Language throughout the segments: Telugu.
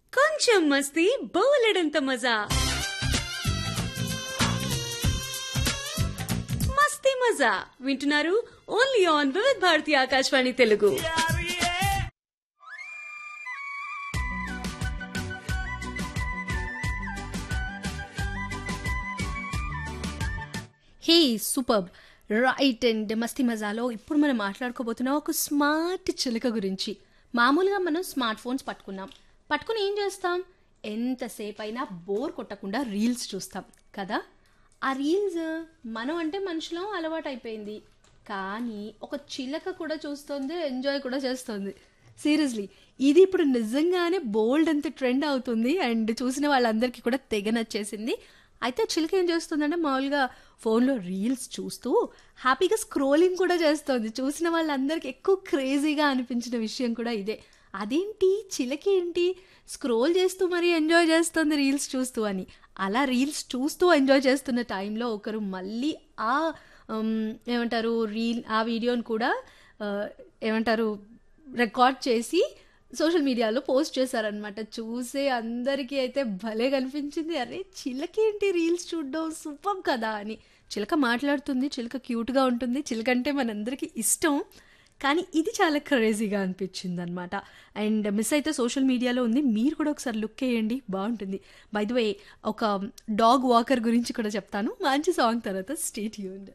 కొంచెం మస్తీ బోలెడంత మజా మస్తీ మజా వింటున్నారు only on Vividh Bharati Akashvani Telugu hey super right and Masti మజాలో ఇప్పుడు మనం మాట్లాడుకోబోతున్నాం ఒక స్మార్ట్ చిలుక గురించి మామూలుగా మనం స్మార్ట్ ఫోన్స్ పట్టుకున్నాం పట్టుకుని ఏం చేస్తాం ఎంతసేపు అయినా బోర్ కొట్టకుండా రీల్స్ చూస్తాం కదా ఆ రీల్స్ మనం అంటే మనుషులం అలవాటు అయిపోయింది కానీ ఒక చిలక కూడా చూస్తుంది ఎంజాయ్ కూడా చేస్తుంది సీరియస్లీ ఇది ఇప్పుడు నిజంగానే బోల్డ్ అంత ట్రెండ్ అవుతుంది అండ్ చూసిన వాళ్ళందరికీ కూడా తెగ నచ్చేసింది అయితే చిలక ఏం చేస్తుందంటే మామూలుగా ఫోన్లో రీల్స్ చూస్తూ హ్యాపీగా స్క్రోలింగ్ కూడా చేస్తుంది చూసిన వాళ్ళందరికీ ఎక్కువ క్రేజీగా అనిపించిన విషయం కూడా ఇదే అదేంటి చిలక ఏంటి స్క్రోల్ చేస్తూ మరీ ఎంజాయ్ చేస్తుంది రీల్స్ చూస్తూ అని అలా రీల్స్ చూస్తూ ఎంజాయ్ చేస్తున్న టైంలో ఒకరు మళ్ళీ ఆ ఉమ్, ఏమంటారు రీల్ ఆ వీడియోని కూడా ఆ, ఏమంటారు రికార్డ్ చేసి సోషల్ మీడియాలో పోస్ట్ చేశారనమాట చూసే అందరికీ అయితే భలే కనిపించింది అరే చిలకేంటి రీల్స్ చూడడం సూపర్ కదా అని చిలక మాట్లాడుతుంది చిలక క్యూట్గా ఉంటుంది చిలక అంటే మనందరికీ ఇష్టం కానీ ఇది చాలా క్రేజీగా అనిపించింది అనమాట అండ్ మిస్ అయితే సోషల్ మీడియాలో ఉంది మీరు కూడా ఒకసారి లుక్ వేయండి బాగుంటుంది బై ద వే ఒక డాగ్ వాకర్ గురించి కూడా చెప్తాను మంచి సాంగ్ తర్వాత స్టేట్ యూన్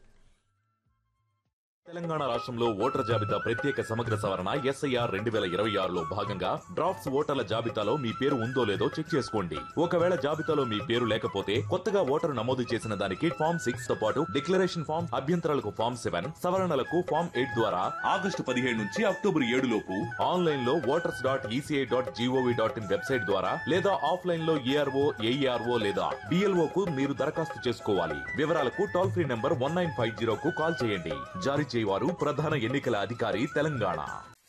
తెలంగాణ రాష్ట్రంలో ఓటర్ జాబితా ప్రత్యేక సమగ్ర సవరణ ఎస్ఐఆర్ రెండు వేల ఇరవై ఆరులో భాగంగా డ్రాఫ్ట్స్ ఓటర్ల జాబితాలో మీ పేరు ఉందో లేదో చెక్ చేసుకోండి ఒకవేళ జాబితాలో మీ పేరు లేకపోతే కొత్తగా ఓటరు నమోదు చేసిన దానికి ఫామ్ సిక్స్ తో పాటు డిక్లరేషన్ ఫామ్ అభ్యంతరాలకు ఫామ్ సెవెన్ సవరణలకు ఫామ్ ఎయిట్ ద్వారా ఆగస్టు పదిహేడు నుంచి అక్టోబర్ ఏడు లోపు ఆన్లైన్ లో voters dot ECI dot GOV dot in website ద్వారా లేదా ఆఫ్లైన్ లో ఏఆర్ఓ ఏఈఆర్ఓ లేదా డిఎల్ఓ కు మీరు దరఖాస్తు చేసుకోవాలి వివరాలకు toll free number one nine five zero కు కాల్ చేయండి జారీ చేయవారు ప్రధాన ఎన్నికల అధికారి తెలంగాణ